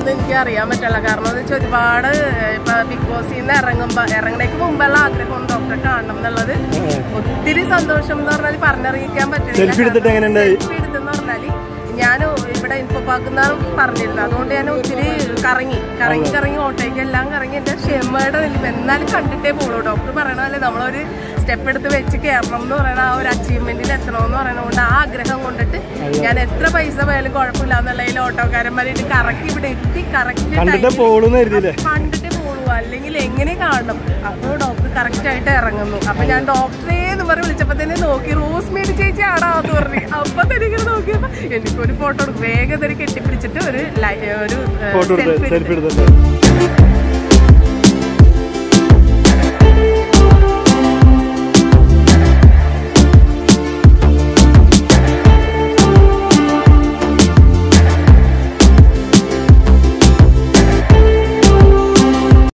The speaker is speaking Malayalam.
എന്ന് എനിക്ക് അറിയാൻ പറ്റില്ല കാരണം എന്ന് വെച്ചാൽ ഒരുപാട് ഇപ്പൊ ബിഗ് ബോസിൽ നിന്ന് ഇറങ്ങുമ്പോ ഇറങ്ങണേക്ക് മുമ്പുള്ള ആഗ്രഹം ഡോക്ടറെ കാണണം എന്നുള്ളത് ഒത്തിരി സന്തോഷം എന്ന് പറഞ്ഞാൽ പറഞ്ഞറിയിക്കാൻ പറ്റില്ല സെൽഫി എടുത്തിട്ട് എങ്ങനെ ഉണ്ടായി സെൽഫി എടുത്തെന്ന് പറഞ്ഞാല് ഞാൻ ഇവിടെ ഇൻഫോ പാക്കുന്ന പറഞ്ഞിരുന്നു അതുകൊണ്ട് ഞാൻ ഒത്തിരി കറങ്ങി കറങ്ങി കറങ്ങി ഓട്ടോയ്ക്ക് എല്ലാം കറങ്ങി എന്റെ ക്ഷമയുടെ വലിപ്പം എന്നാലും കണ്ടിട്ടേ പോകുള്ളൂ ഡോക്ടർ പറയണ പോലെ നമ്മളൊരു സ്റ്റെപ്പ് എടുത്ത് വെച്ച് കയറണം എന്ന് പറയണ ആ ഒരു അച്ചീവ്മെന്റിൽ എത്തണമെന്ന് പറയണതുകൊണ്ട് ആ ആഗ്രഹം കൊണ്ടിട്ട് ഞാൻ എത്ര പൈസ പോയാലും കുഴപ്പമില്ല എന്നുള്ളതിൽ ഓട്ടോക്കാരന്മാരായിട്ട് കറക്കി ഇവിടെ എത്തി കറക്റ്റ് കണ്ടിട്ടേ പോളൂന്ന് കരുതിയില്ലേ കണ്ടിട്ടേ പോളൂ അല്ലെങ്കിൽ എങ്ങനെ കാണണം അപ്പോൾ ഡോക്ടർ കറക്റ്റ് ആയിട്ട് ഇറങ്ങുന്നു അപ്പൊ ഞാൻ ഡോക്ടറെ എന്ന് പറഞ്ഞ് വിളിച്ചപ്പോ തന്നെ നോക്കി റോസ് മേടി ചേച്ചി ആടാന്ന് പറഞ്ഞു അപ്പൊ തന്നെ ഇങ്ങനെ നോക്കിയപ്പോ എനിക്കൊരു ഫോട്ടോ എടുക്കും വേഗം തന്നെ കെട്ടിപ്പിടിച്ചിട്ട് ഒരു ലൈ- ഒരു ഫോട്ടോ എടുത്ത് സെൽഫി സെൽഫി എടുത്തിട്ട്